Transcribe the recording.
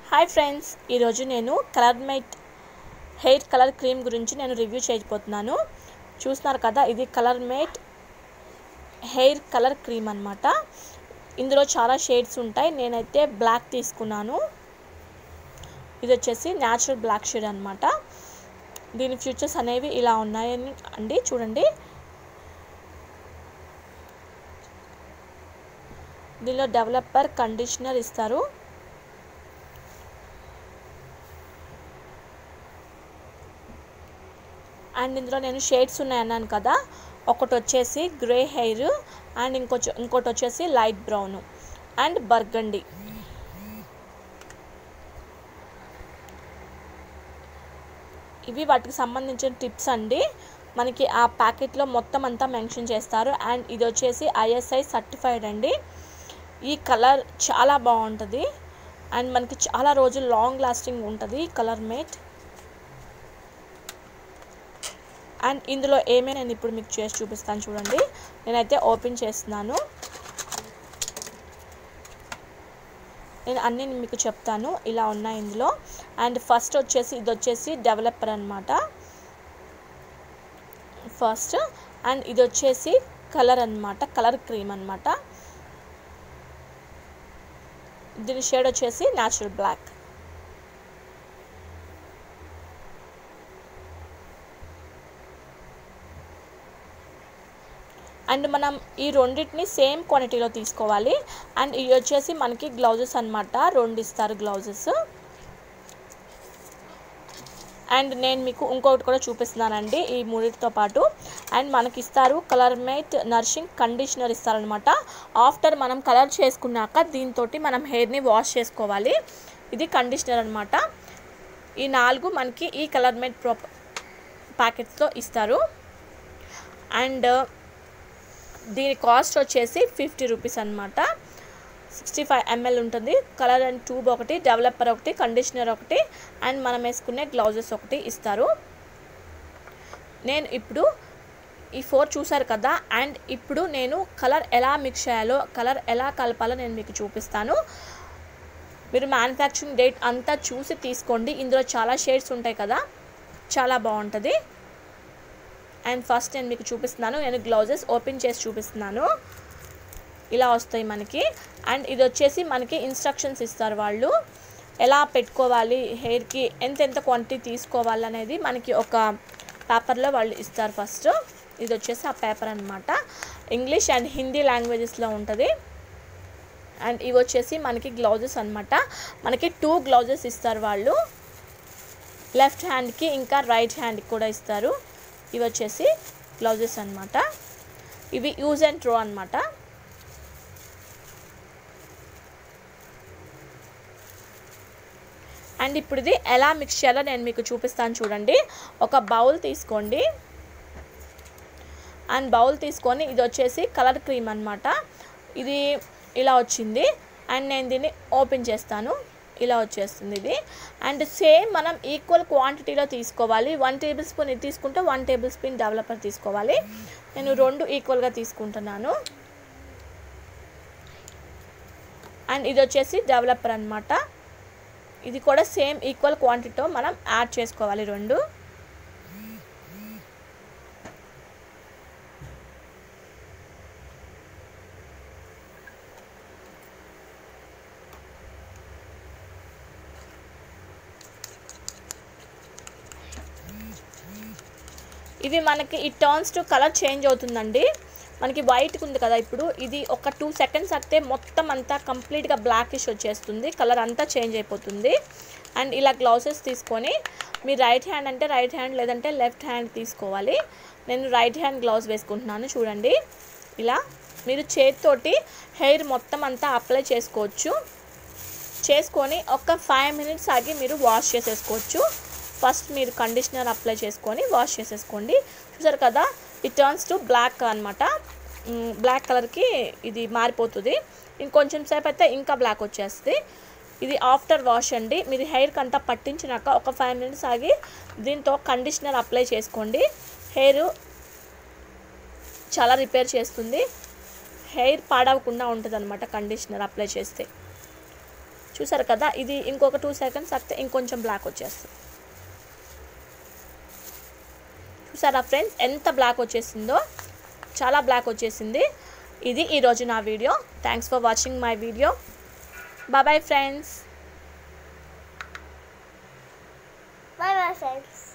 Hi friends ఈరోజు నేను colour mate hair colour cream గురించి నేను రివ్యూ చేయబోతున్నాను చూస్తున్నారు కదా ఇది colour mate hair colour cream అనమాట ఇందులో చాలా షేడ్స్ ఉంటాయి నేనైతే బ్లాక్ తీసుకున్నాను ఇది వచ్చేసి న్యాచురల్ బ్లాక్ షేడ్ అనమాట దీని ఫ్యూచర్స్ అనేవి ఇలా ఉన్నాయని అండి చూడండి దీనిలో డెవలపర్ కండిషనర్ ఇస్తారు అండ్ ఇందులో నేను షేడ్స్ ఉన్నాయన్నాను కదా ఒకటి వచ్చేసి గ్రే హెయిర్ అండ్ ఇంకొచ్చి ఇంకోటి వచ్చేసి లైట్ బ్రౌన్ అండ్ బర్గండి ఇవి వాటికి సంబంధించిన టిప్స్ అండి మనకి ఆ ప్యాకెట్లో మొత్తం అంతా మెన్షన్ చేస్తారు అండ్ ఇది వచ్చేసి ఐఎస్ఐ సర్టిఫైడ్ అండి ఈ కలర్ చాలా బాగుంటుంది అండ్ మనకి చాలా రోజులు లాంగ్ లాస్టింగ్ ఉంటుంది కలర్ మేట్ అండ్ ఇందులో ఏమే నేను ఇప్పుడు మీకు చేసి చూపిస్తాను చూడండి నేనైతే ఓపెన్ చేస్తున్నాను నేను అన్నీ మీకు చెప్తాను ఇలా ఉన్నాయి ఇందులో అండ్ ఫస్ట్ వచ్చేసి ఇది వచ్చేసి డెవలపర్ అనమాట ఫస్ట్ అండ్ ఇది వచ్చేసి కలర్ అనమాట కలర్ క్రీమ్ అనమాట దీని షేడ్ వచ్చేసి న్యాచురల్ బ్లాక్ అండ్ మనం ఈ రెండింటిని సేమ్ క్వాంటిటీలో తీసుకోవాలి అండ్ ఇవి వచ్చేసి మనకి గ్లౌజెస్ అనమాట రెండు ఇస్తారు గ్లౌజెస్ అండ్ నేను మీకు ఇంకొకటి కూడా చూపిస్తున్నానండి ఈ మూడింటితో పాటు అండ్ మనకి ఇస్తారు కలర్ మేట్ నర్షింగ్ కండిషనర్ ఇస్తారనమాట ఆఫ్టర్ మనం కలర్ చేసుకున్నాక దీంతో మనం హెయిర్ని వాష్ చేసుకోవాలి ఇది కండిషనర్ అనమాట ఈ నాలుగు మనకి ఈ కలర్ మేట్ ప్రో ప్యాకెట్స్లో ఇస్తారు అండ్ దీని కాస్ట్ వచ్చేసి ఫిఫ్టీ రూపీస్ అనమాట సిక్స్టీ ఫైవ్ ఎంఎల్ ఉంటుంది కలర్ అండ్ ట్యూబ్ ఒకటి డెవలపర్ ఒకటి కండిషనర్ ఒకటి అండ్ మనం వేసుకునే గ్లౌజెస్ ఒకటి ఇస్తారు నేను ఇప్పుడు ఈ ఫోర్ చూసారు కదా అండ్ ఇప్పుడు నేను కలర్ ఎలా మిక్స్ చేయాలో కలర్ ఎలా కలపాలో నేను మీకు చూపిస్తాను మీరు మ్యానుఫ్యాక్చరింగ్ డేట్ అంతా చూసి తీసుకోండి ఇందులో చాలా షేడ్స్ ఉంటాయి కదా చాలా బాగుంటుంది అండ్ ఫస్ట్ నేను మీకు చూపిస్తున్నాను నేను గ్లౌజెస్ ఓపెన్ చేసి చూపిస్తున్నాను ఇలా వస్తాయి మనకి అండ్ ఇది వచ్చేసి మనకి ఇన్స్ట్రక్షన్స్ ఇస్తారు వాళ్ళు ఎలా పెట్టుకోవాలి హెయిర్కి ఎంతెంత క్వాంటిటీ తీసుకోవాలి అనేది మనకి ఒక పేపర్లో వాళ్ళు ఇస్తారు ఫస్ట్ ఇది వచ్చేసి ఆ పేపర్ అనమాట ఇంగ్లీష్ అండ్ హిందీ లాంగ్వేజెస్లో ఉంటుంది అండ్ ఇవి వచ్చేసి మనకి గ్లౌజెస్ అనమాట మనకి టూ గ్లౌజెస్ ఇస్తారు వాళ్ళు లెఫ్ట్ హ్యాండ్కి ఇంకా రైట్ హ్యాండ్కి కూడా ఇస్తారు ఇవి వచ్చేసి గ్లౌజెస్ అనమాట ఇవి యూజ్ అండ్ త్రో అనమాట అండ్ ఇప్పుడు ఇది ఎలా మిక్స్ చేయాలో నేను మీకు చూపిస్తాను చూడండి ఒక బౌల్ తీసుకోండి అండ్ బౌల్ తీసుకొని ఇది వచ్చేసి కలర్ క్రీమ్ అనమాట ఇది ఇలా వచ్చింది అండ్ నేను దీన్ని ఓపెన్ చేస్తాను ఇలా వచ్చేస్తుంది ఇది అండ్ సేమ్ మనం ఈక్వల్ క్వాంటిటీలో తీసుకోవాలి వన్ టేబుల్ స్పూన్ ఇది తీసుకుంటే వన్ టేబుల్ స్పూన్ డెవలపర్ తీసుకోవాలి నేను రెండు ఈక్వల్గా తీసుకుంటున్నాను అండ్ ఇది వచ్చేసి డెవలపర్ అనమాట ఇది కూడా సేమ్ ఈక్వల్ క్వాంటిటీతో మనం యాడ్ చేసుకోవాలి రెండు ఇవి మనకి ఈ టర్న్స్ టు కలర్ చేంజ్ అవుతుందండి మనకి వైట్ ఉంది కదా ఇప్పుడు ఇది ఒక టూ సెకండ్స్ అయితే మొత్తం అంతా కంప్లీట్గా బ్లాకిష్ వచ్చేస్తుంది కలర్ అంతా చేంజ్ అయిపోతుంది అండ్ ఇలా గ్లౌసెస్ తీసుకొని మీ రైట్ హ్యాండ్ అంటే రైట్ హ్యాండ్ లేదంటే లెఫ్ట్ హ్యాండ్ తీసుకోవాలి నేను రైట్ హ్యాండ్ గ్లౌస్ వేసుకుంటున్నాను చూడండి ఇలా మీరు చేతితోటి హెయిర్ మొత్తం అంతా అప్లై చేసుకోవచ్చు చేసుకొని ఒక ఫైవ్ మినిట్స్ ఆగి మీరు వాష్ చేసేసుకోవచ్చు ఫస్ట్ మీరు కండిషనర్ అప్లై చేసుకొని వాష్ చేసేసుకోండి చూసారు కదా ఇట్ టర్న్స్ టు బ్లాక్ అనమాట బ్లాక్ కలర్కి ఇది మారిపోతుంది ఇంకొంచెం సేపు అయితే ఇంకా బ్లాక్ వచ్చేస్తుంది ఇది ఆఫ్టర్ వాష్ అండి మీరు హెయిర్కి అంతా పట్టించినాక ఒక ఫైవ్ మినిట్స్ ఆగి దీంతో కండిషనర్ అప్లై చేసుకోండి హెయిర్ చాలా రిపేర్ చేస్తుంది హెయిర్ పాడవకుండా ఉంటుంది అనమాట కండిషనర్ అప్లై చేస్తే చూసారు కదా ఇది ఇంకొక టూ సెకండ్స్ అయితే ఇంకొంచెం బ్లాక్ వచ్చేస్తుంది చూసారా ఫ్రెండ్స్ ఎంత బ్లాక్ వచ్చేసిందో చాలా బ్లాక్ వచ్చేసింది ఇది ఈరోజు నా video thanks for watching my video bye friends Bye bye, friends.